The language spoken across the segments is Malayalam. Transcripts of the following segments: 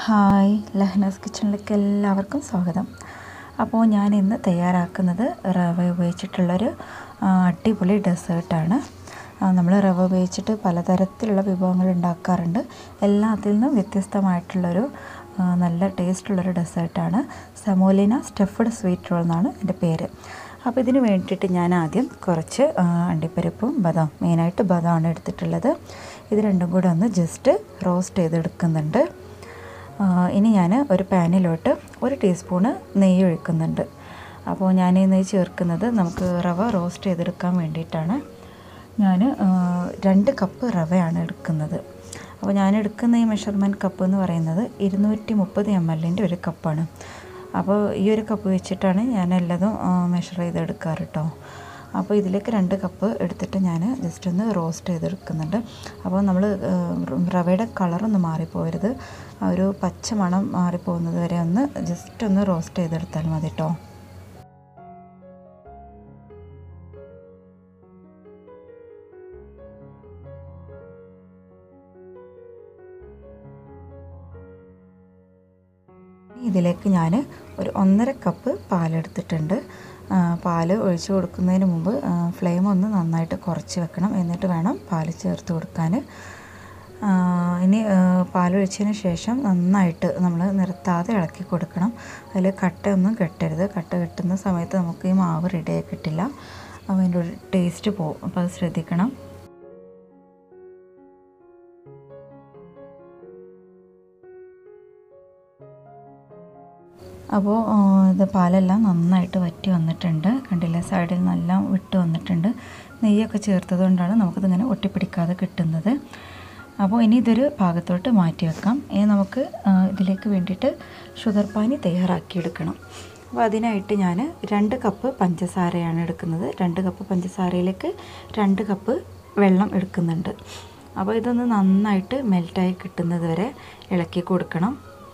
ഹായ് ലഹ്നാസ് കിച്ചണിലേക്ക് എല്ലാവർക്കും സ്വാഗതം അപ്പോൾ ഞാൻ ഇന്ന് തയ്യാറാക്കുന്നത് റവ ഉപയോഗിച്ചിട്ടുള്ളൊരു ആ, അടിപൊളി ഡെസേർട്ടാണ് നമ്മൾ റവ ഉപയോഗിച്ചിട്ട് പലതരത്തിലുള്ള വിഭവങ്ങൾ ഉണ്ടാക്കാറുണ്ട് എല്ലാത്തിൽ നിന്നും വ്യത്യസ്തമായിട്ടുള്ളൊരു ആ, നല്ല ടേസ്റ്റുള്ളൊരു ഡെസേർട്ടാണ് സമോലിന സ്റ്റഫ്ഡ് സ്വീറ്റ് റോൾ എന്നാണ് എൻ്റെ പേര് അപ്പോൾ ഇതിന് വേണ്ടിയിട്ട് ഞാൻ ആദ്യം കുറച്ച് ആ, അണ്ടിപ്പരിപ്പും ബദാം മെയിനായിട്ട് ബദാമാണ് എടുത്തിട്ടുള്ളത് ഇത് രണ്ടും കൂടെ ഒന്ന് ജസ്റ്റ് റോസ്റ്റ് ചെയ്തെടുക്കുന്നുണ്ട് ആ, ഇനി ഞാൻ ഒരു പാനിലോട്ട് ഒരു ടീസ്പൂണ് നെയ്യ് ഒഴിക്കുന്നുണ്ട് അപ്പോൾ ഞാൻ ഈ നെയ്യ് ചേർക്കുന്നത് നമുക്ക് റവ റോസ്റ്റ് ചെയ്തെടുക്കാൻ വേണ്ടിയിട്ടാണ് ഞാൻ രണ്ട് കപ്പ് റവയാണ് എടുക്കുന്നത് അപ്പോൾ ഞാൻ എടുക്കുന്ന ഈ മെഷർമെൻറ്റ് കപ്പ് എന്ന് പറയുന്നത് ഇരുന്നൂറ്റി മുപ്പത് എം എല്ലിൻ്റെ ഒരു കപ്പാണ് അപ്പോൾ ഈ ഒരു കപ്പ് വെച്ചിട്ടാണ് ഞാൻ എല്ലാതും മെഷർ ചെയ്തെടുക്കാറ് കേട്ടോ അപ്പോൾ ഇതിലേക്ക് രണ്ട് കപ്പ് എടുത്തിട്ട് ഞാൻ ജസ്റ്റ് ഒന്ന് റോസ്റ്റ് ചെയ്തെടുക്കുന്നുണ്ട് അപ്പോൾ നമ്മൾ റവയുടെ കളറൊന്നും മാറിപ്പോരുത് ആ ഒരു പച്ച മണം മാറിപ്പോകുന്നത് വരെ ഒന്ന് ജസ്റ്റ് ഒന്ന് റോസ്റ്റ് ചെയ്തെടുത്താൽ മതി കേട്ടോ ഇതിലേക്ക് ഞാൻ ഒരു ഒന്നര കപ്പ് പാലെടുത്തിട്ടുണ്ട് ആ, പാല് ഒഴിച്ച് കൊടുക്കുന്നതിന് മുമ്പ് ആ, ഫ്ലെയിം ഒന്ന് നന്നായിട്ട് കുറച്ച് വെക്കണം എന്നിട്ട് വേണം പാല് ചേർത്ത് കൊടുക്കാൻ ആ, ഇനി ആ, പാലൊഴിച്ചതിന് ശേഷം നന്നായിട്ട് നമ്മൾ നിർത്താതെ ഇളക്കി കൊടുക്കണം അതിൽ കട്ടയൊന്നും കെട്ടരുത് കട്ട കെട്ടുന്ന സമയത്ത് നമുക്ക് ഈ മാവ് റെഡിയായി കിട്ടില്ല അപ്പോൾ അതിൻ്റെ ഒരു ടേസ്റ്റ് പോകും അപ്പോൾ അത് ശ്രദ്ധിക്കണം അപ്പോൾ ആ, ഇത് പാലെല്ലാം നന്നായിട്ട് വറ്റി വന്നിട്ടുണ്ട് കണ്ടില്ലേ സൈഡിൽ നിന്നെല്ലാം വിട്ട് വന്നിട്ടുണ്ട് നെയ്യൊക്കെ ചേർത്തത് കൊണ്ടാണ് നമുക്കിതിങ്ങനെ ഒട്ടിപ്പിടിക്കാതെ കിട്ടുന്നത് അപ്പോൾ ഇനി ഇതൊരു ഭാഗത്തോട്ട് മാറ്റി വെക്കാം ഇനി നമുക്ക് ആ, ഇതിലേക്ക് വേണ്ടിയിട്ട് ഷുഗർ പാനി തയ്യാറാക്കിയെടുക്കണം അപ്പോൾ അതിനായിട്ട് ഞാൻ രണ്ട് കപ്പ് പഞ്ചസാരയാണ് എടുക്കുന്നത് രണ്ട് കപ്പ് പഞ്ചസാരയിലേക്ക് രണ്ട് കപ്പ് വെള്ളം എടുക്കുന്നുണ്ട് അപ്പോൾ ഇതൊന്ന് നന്നായിട്ട് മെൽറ്റായി കിട്ടുന്നത് വരെ ഇളക്കി കൊടുക്കണം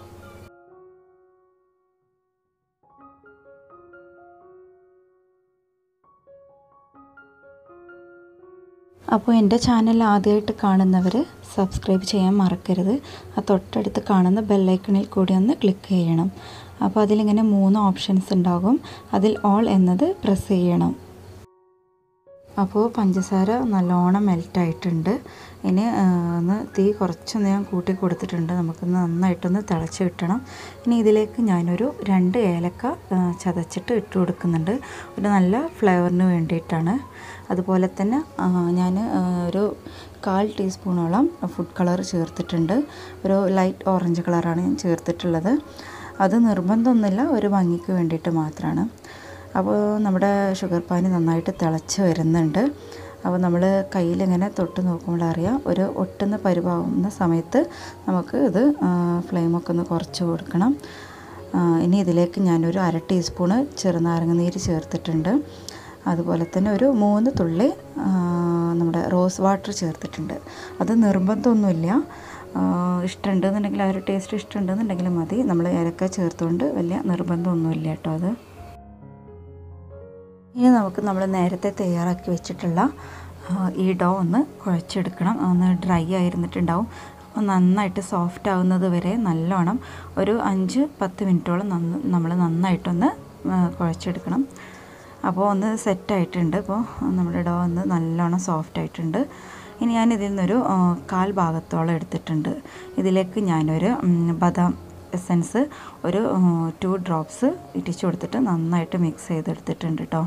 അപ്പോൾ എൻ്റെ ചാനൽ ആദ്യമായിട്ട് കാണുന്നവർ സബ്സ്ക്രൈബ് ചെയ്യാൻ മറക്കരുത് ആ തൊട്ടടുത്ത് കാണുന്ന ബെല്ലൈക്കണിൽ കൂടി ഒന്ന് ക്ലിക്ക് ചെയ്യണം അപ്പോൾ അതിലിങ്ങനെ മൂന്ന് ഓപ്ഷൻസ് ഉണ്ടാകും അതിൽ ഓൾ എന്നത് പ്രസ് ചെയ്യണം അപ്പോൾ പഞ്ചസാര നല്ലോണം മെൽറ്റായിട്ടുണ്ട് ഇനി ആ, ഒന്ന് തീ കുറച്ചൊന്ന് ഞാൻ കൂട്ടി കൊടുത്തിട്ടുണ്ട് നമുക്കൊന്ന് നന്നായിട്ടൊന്ന് തിളച്ച് കിട്ടണം ഇനി ഇതിലേക്ക് ഞാനൊരു രണ്ട് ഏലക്ക ആ, ചതച്ചിട്ട് ഇട്ട് കൊടുക്കുന്നുണ്ട് ഒരു നല്ല ഫ്ലേവറിന് വേണ്ടിയിട്ടാണ് അതുപോലെ തന്നെ ഞാൻ ഒരു കാൽ ടീസ്പൂണോളം ഫുഡ് കളർ ചേർത്തിട്ടുണ്ട് ഒരു ലൈറ്റ് ഓറഞ്ച് കളറാണ് ഞാൻ ചേർത്തിട്ടുള്ളത് അത് നിർബന്ധമൊന്നുമില്ല ഒരു ഭംഗിക്ക് വേണ്ടിയിട്ട് മാത്രമാണ് അപ്പോൾ നമ്മുടെ ഷുഗർ പാനി നന്നായിട്ട് തിളച്ച് വരുന്നുണ്ട് അപ്പോൾ നമ്മൾ കയ്യിലിങ്ങനെ തൊട്ട് നോക്കുമ്പോൾ അറിയാം ഒരു ഒട്ടുന്ന പരിവാകുന്ന സമയത്ത് നമുക്ക് ഇത് ഫ്ലെയിമൊക്കെ ഒന്ന് കുറച്ച് കൊടുക്കണം ആ, ഇനി ഇതിലേക്ക് ഞാനൊരു അര ടീസ്പൂണ് ചെറുനാരങ്ങ നീര് ചേർത്തിട്ടുണ്ട് അതുപോലെ തന്നെ ഒരു മൂന്ന് തുള്ളി ആ, നമ്മുടെ റോസ് വാട്ടർ ചേർത്തിട്ടുണ്ട് അത് നിർബന്ധമൊന്നുമില്ല ആ, ഇഷ്ടമുണ്ടെന്നുണ്ടെങ്കിൽ ആ ഒരു ടേസ്റ്റ് ഇഷ്ടമുണ്ടെന്നുണ്ടെങ്കിൽ മതി നമ്മൾ ഏലക്ക ചേർത്തുകൊണ്ട് വലിയ നിർബന്ധമൊന്നുമില്ല കേട്ടോ അത് ഇനി നമുക്ക് നമ്മൾ നേരത്തെ തയ്യാറാക്കി വെച്ചിട്ടുള്ള ആ, ഈ ഡോ ഒന്ന് കുഴച്ചെടുക്കണം ഒന്ന് ഡ്രൈ ആയിരുന്നിട്ടുണ്ടാവും അപ്പോൾ നന്നായിട്ട് സോഫ്റ്റ് ആവുന്നത് വരെ നല്ലോണം ഒരു അഞ്ച് പത്ത് മിനിറ്റോളം നന്ന് നമ്മൾ നന്നായിട്ടൊന്ന് ആ, കുഴച്ചെടുക്കണം അപ്പോൾ ഒന്ന് സെറ്റായിട്ടുണ്ട് ഇപ്പോൾ നമ്മുടെ ഡോ ഒന്ന് നല്ലോണം സോഫ്റ്റ് ആയിട്ടുണ്ട് ഇനി ഞാൻ ഇതിൽ നിന്നൊരു ആ, കാൽ ഭാഗത്തോളം എടുത്തിട്ടുണ്ട് ഇതിലേക്ക് ഞാനൊരു ഉം, ബദാം എസൻസ് ഒരു ടു ഡ്രോപ്സ് ഇട്ടിച്ച് കൊടുത്തിട്ട് നന്നായിട്ട് മിക്സ് ചെയ്തെടുത്തിട്ടുണ്ട് കേട്ടോ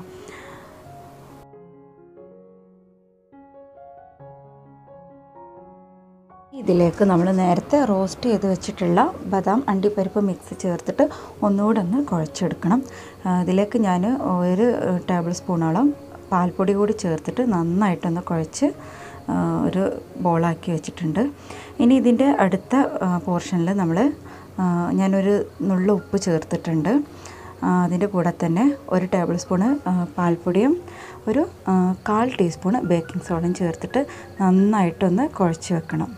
ഇതിലേക്ക് നമ്മൾ നേരത്തെ റോസ്റ്റ് ചെയ്ത് വെച്ചിട്ടുള്ള ബദാം അണ്ടിപ്പരിപ്പ് മിക്സ് ചേർത്തിട്ട് ഒന്നുകൂടെ ഒന്ന് കുഴച്ചെടുക്കണം ആ, ഇതിലേക്ക് ഞാൻ ഒരു ടേബിൾ സ്പൂണോളം പാൽപ്പൊടി കൂടി ചേർത്തിട്ട് നന്നായിട്ടൊന്ന് കുഴച്ച് ആ, ഒരു ബോളാക്കി വെച്ചിട്ടുണ്ട് ഇനി ഇതിൻ്റെ അടുത്ത പോർഷനിൽ നമ്മൾ ഞാനൊരു നുള്ള ഉപ്പ് ചേർത്തിട്ടുണ്ട് ആ, അതിൻ്റെ കൂടെ തന്നെ ഒരു ടേബിൾ സ്പൂണ് ആ, പാൽപ്പൊടിയും ഒരു ആ, കാൽ ടീസ്പൂണ് ബേക്കിംഗ് സോഡയും ചേർത്തിട്ട് നന്നായിട്ടൊന്ന് കുഴച്ച് വെക്കണം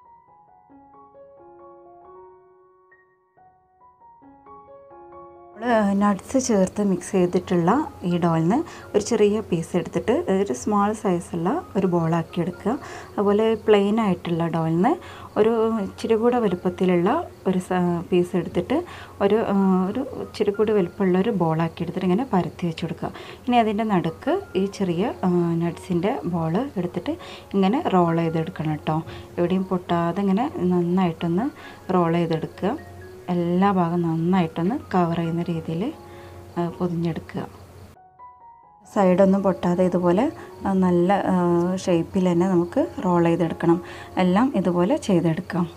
നമ്മൾ നട്ട്സ് ചേർത്ത് മിക്സ് ചെയ്തിട്ടുള്ള ഈ ഡോളിന് ഒരു ചെറിയ പീസ് എടുത്തിട്ട് ഒരു സ്മാൾ സൈസുള്ള ഒരു ബോളാക്കി എടുക്കുക അതുപോലെ പ്ലെയിൻ ആയിട്ടുള്ള ഡോളിന് ഒരു ഇച്ചിരി കൂടെ വലുപ്പത്തിലുള്ള ഒരു പീസ് എടുത്തിട്ട് ഒരു ആ, ഒരു ഇച്ചിരി കൂടി വലുപ്പമുള്ള ഒരു ബോളാക്കി എടുത്തിട്ട് ഇങ്ങനെ പരത്തി വെച്ച് കൊടുക്കുക ഇനി അതിൻ്റെ നടുക്ക് ഈ ചെറിയ നട്ട്സിൻ്റെ ബോൾ എടുത്തിട്ട് ഇങ്ങനെ റോൾ ചെയ്തെടുക്കണം കേട്ടോ എവിടെയും പൊട്ടാതെ ഇങ്ങനെ നന്നായിട്ടൊന്ന് റോൾ ചെയ്തെടുക്കുക എല്ലാ ഭാഗം നന്നായിട്ടൊന്ന് കവർ ചെയ്യുന്ന രീതിയിൽ പൊതിഞ്ഞെടുക്കുക സൈഡൊന്നും പൊട്ടാതെ ഇതുപോലെ ആ, നല്ല ഷേപ്പിൽ തന്നെ നമുക്ക് റോൾ ചെയ്തെടുക്കണം എല്ലാം ഇതുപോലെ ചെയ്തെടുക്കാം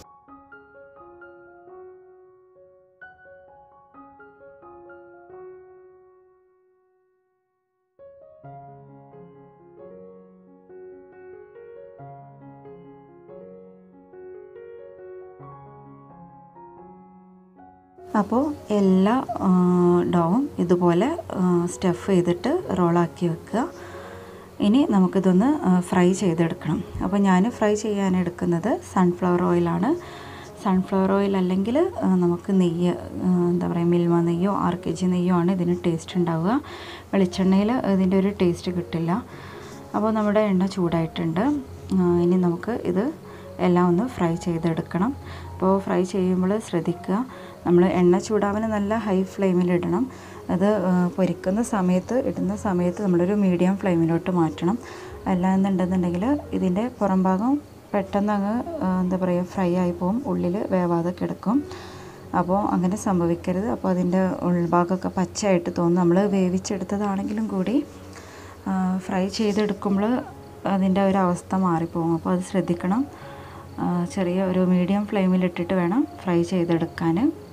അപ്പോൾ എല്ലാ ആ, ഡോവും ഇതുപോലെ സ്റ്റഫ് ചെയ്തിട്ട് റോളാക്കി വെക്കുക ഇനി നമുക്കിതൊന്ന് ആ, ഫ്രൈ ചെയ്തെടുക്കണം അപ്പോൾ ഞാൻ ഫ്രൈ ചെയ്യാൻ എടുക്കുന്നത് സൺഫ്ലവർ ഓയിലാണ് സൺഫ്ലവർ ഓയിൽ അല്ലെങ്കിൽ ആ, നമുക്ക് നെയ്യ് ആ, എന്താ പറയുക മിൽമ നെയ്യോ ആർ കെ ജി നെയ്യോ ആണ് ഇതിന് ടേസ്റ്റ് ഉണ്ടാവുക വെളിച്ചെണ്ണയിൽ ഇതിൻ്റെ ഒരു ടേസ്റ്റ് കിട്ടില്ല അപ്പോൾ നമ്മുടെ എണ്ണ ചൂടായിട്ടുണ്ട് ആ, ഇനി നമുക്ക് ഇത് എല്ലാം ഒന്ന് ഫ്രൈ ചെയ്തെടുക്കണം അപ്പോൾ ഫ്രൈ ചെയ്യുമ്പോൾ ശ്രദ്ധിക്കുക നമ്മൾ എണ്ണ ചൂടാവാൻ നല്ല ഹൈ ഫ്ലെയിമിലിടണം അത് ആ, പൊരിക്കുന്ന സമയത്ത് ഇടുന്ന സമയത്ത് നമ്മളൊരു മീഡിയം ഫ്ലെയിമിലോട്ട് മാറ്റണം അല്ല എന്നുണ്ടെന്നുണ്ടെങ്കിൽ ഇതിൻ്റെ പുറം ഭാഗം പെട്ടെന്ന് അങ്ങ് ആ, എന്താ പറയുക ഫ്രൈ ആയി പോകും ഉള്ളിൽ വേവാതെ കിടക്കും അപ്പോൾ അങ്ങനെ സംഭവിക്കരുത് അപ്പോൾ അതിൻ്റെ ഉൾഭാഗമൊക്കെ പച്ചയായിട്ട് തോന്നും നമ്മൾ വേവിച്ചെടുത്തതാണെങ്കിലും കൂടി ഫ്രൈ ചെയ്തെടുക്കുമ്പോൾ അതിൻ്റെ ഒരു അവസ്ഥ മാറിപ്പോകും അപ്പോൾ അത് ശ്രദ്ധിക്കണം ആ, ചെറിയ ഒരു മീഡിയം ഫ്ലെയിമിലിട്ടിട്ട് വേണം ഫ്രൈ ചെയ്തെടുക്കാൻ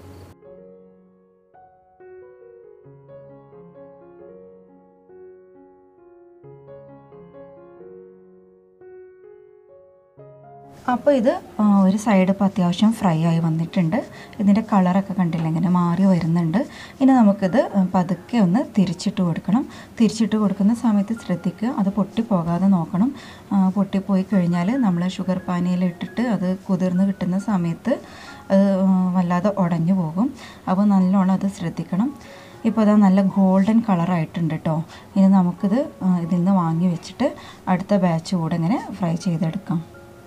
അപ്പോൾ ഇത് ആ, ഒരു സൈഡ് ഇപ്പോൾ അത്യാവശ്യം ഫ്രൈ ആയി വന്നിട്ടുണ്ട് ഇതിൻ്റെ കളറൊക്കെ കണ്ടില്ല ഇങ്ങനെ മാറി വരുന്നുണ്ട് ഇനി നമുക്കിത് പതുക്കെ ഒന്ന് തിരിച്ചിട്ട് കൊടുക്കണം തിരിച്ചിട്ട് കൊടുക്കുന്ന സമയത്ത് ശ്രദ്ധിക്കുക അത് പൊട്ടിപ്പോകാതെ നോക്കണം ആ, പൊട്ടിപ്പോയി കഴിഞ്ഞാൽ നമ്മൾ ഷുഗർ പാനിയിൽ ഇട്ടിട്ട് അത് കുതിർന്ന് കിട്ടുന്ന സമയത്ത് അത് വല്ലാതെ ഉടഞ്ഞു പോകും അപ്പോൾ നല്ലോണം അത് ശ്രദ്ധിക്കണം ഇപ്പോൾ അത് നല്ല ഗോൾഡൻ കളറായിട്ടുണ്ട് കേട്ടോ ഇനി നമുക്കിത് ആ, ഇതിൽ നിന്ന് വാങ്ങി വെച്ചിട്ട് അടുത്ത ബാച്ച് കൂടെ ഇങ്ങനെ ഫ്രൈ ചെയ്തെടുക്കാം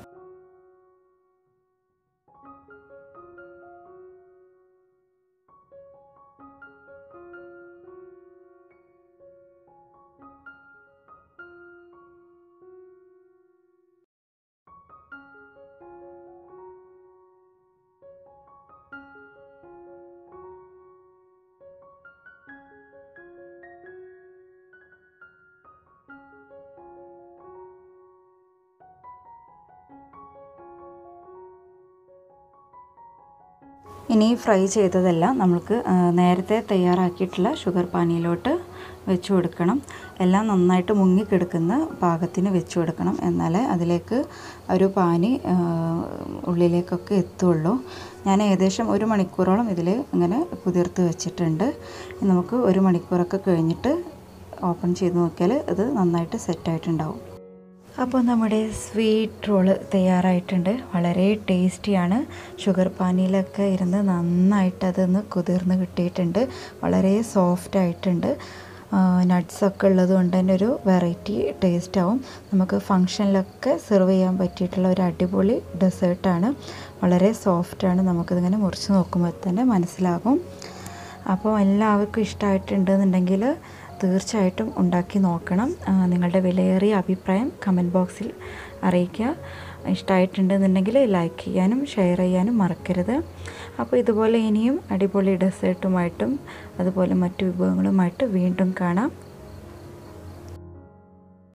ഇനി ഫ്രൈ ചെയ്തതെല്ലാം നമുക്ക് ആ, നേരത്തെ തയ്യാറാക്കിയിട്ടുള്ള ഷുഗർ പാനിയിലോട്ട് വെച്ച് കൊടുക്കണം എല്ലാം നന്നായിട്ട് മുങ്ങിക്കിടക്കുന്ന പാകത്തിന് വെച്ച് കൊടുക്കണം എന്നാലേ അതിലേക്ക് ഒരു പാനി ആ, ഉള്ളിലേക്കൊക്കെ എത്തുള്ളൂ ഞാൻ ഏകദേശം ഒരു മണിക്കൂറോളം ഇതിൽ ഇങ്ങനെ കുതിർത്ത് വെച്ചിട്ടുണ്ട് ഇനി നമുക്ക് ഒരു മണിക്കൂറൊക്കെ കഴിഞ്ഞിട്ട് ഓപ്പൺ ചെയ്ത് നോക്കിയാൽ ഇത് നന്നായിട്ട് സെറ്റായിട്ടുണ്ടാവും അപ്പോൾ നമ്മുടെ സ്വീറ്റ് റോള് തയ്യാറായിട്ടുണ്ട് വളരെ ടേസ്റ്റിയാണ് ഷുഗർ പാനിയിലൊക്കെ ഇരുന്ന് നന്നായിട്ട് അതൊന്ന് കുതിർന്ന് കിട്ടിയിട്ടുണ്ട് വളരെ സോഫ്റ്റ് ആയിട്ടുണ്ട് നട്ട്സൊക്കെ ഉള്ളത് കൊണ്ട് തന്നെ ഒരു വെറൈറ്റി ടേസ്റ്റ് ആവും നമുക്ക് ഫങ്ഷനിലൊക്കെ സെർവ് ചെയ്യാൻ പറ്റിയിട്ടുള്ള ഒരു അടിപൊളി ഡെസേർട്ടാണ് വളരെ സോഫ്റ്റാണ് നമുക്കിതിങ്ങനെ മുറിച്ച് നോക്കുമ്പോൾ തന്നെ മനസ്സിലാകും അപ്പോൾ എല്ലാവർക്കും ഇഷ്ടമായിട്ടുണ്ടെന്നുണ്ടെങ്കിൽ തീർച്ചയായിട്ടും ഉണ്ടാക്കി നോക്കണം ആ, നിങ്ങളുടെ വിലയേറിയ അഭിപ്രായം കമൻറ്റ് ബോക്സിൽ അറിയിക്കുക ഇഷ്ടമായിട്ടുണ്ടെന്നുണ്ടെങ്കിൽ ലൈക്ക് ചെയ്യാനും ഷെയർ ചെയ്യാനും മറക്കരുത് അപ്പോൾ ഇതുപോലെ ഇനിയും അടിപൊളി ഡെസേർട്ടുമായിട്ടും അതുപോലെ മറ്റു വിഭവങ്ങളുമായിട്ട് വീണ്ടും കാണാം